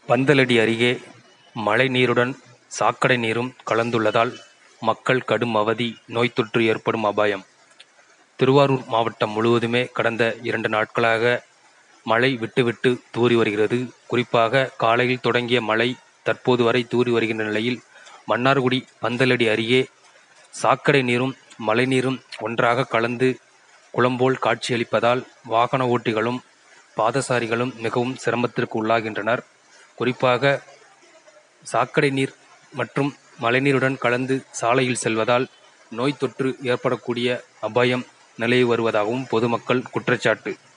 பந்தலடி அருகே மழை நீருடன் சாக்கடை நீரும் கலந்துள்ளதால் மக்கள் கடும் அவதி நோய் தொற்று ஏற்படும் அபாயம் திருவாரூர் மாவட்டம் முழுவதுமே கடந்த இரண்டு நாட்களாக மழை விட்டுவிட்டு தூறி வருகிறது குறிப்பாக காலையில் தொடங்கிய மழை தற்போது வரை தூறி வருகின்ற நிலையில் மன்னார்குடி பந்தலடி அருகே சாக்கடை நீரும் மழைநீரும் ஒன்றாக கலந்து குளம்போல் காட்சியளிப்பதால் வாகன ஓட்டிகளும் பாதசாரிகளும் மிகவும் சிரமத்திற்கு உள்ளாகின்றனர் குறிப்பாக சாக்கடை நீர் மற்றும் மழைநீருடன் கலந்து சாலையில் செல்வதால் நோய் தொற்று ஏற்படக்கூடிய அபாயம் நிலவி வருவதாகவும் பொதுமக்கள் குற்றச்சாட்டு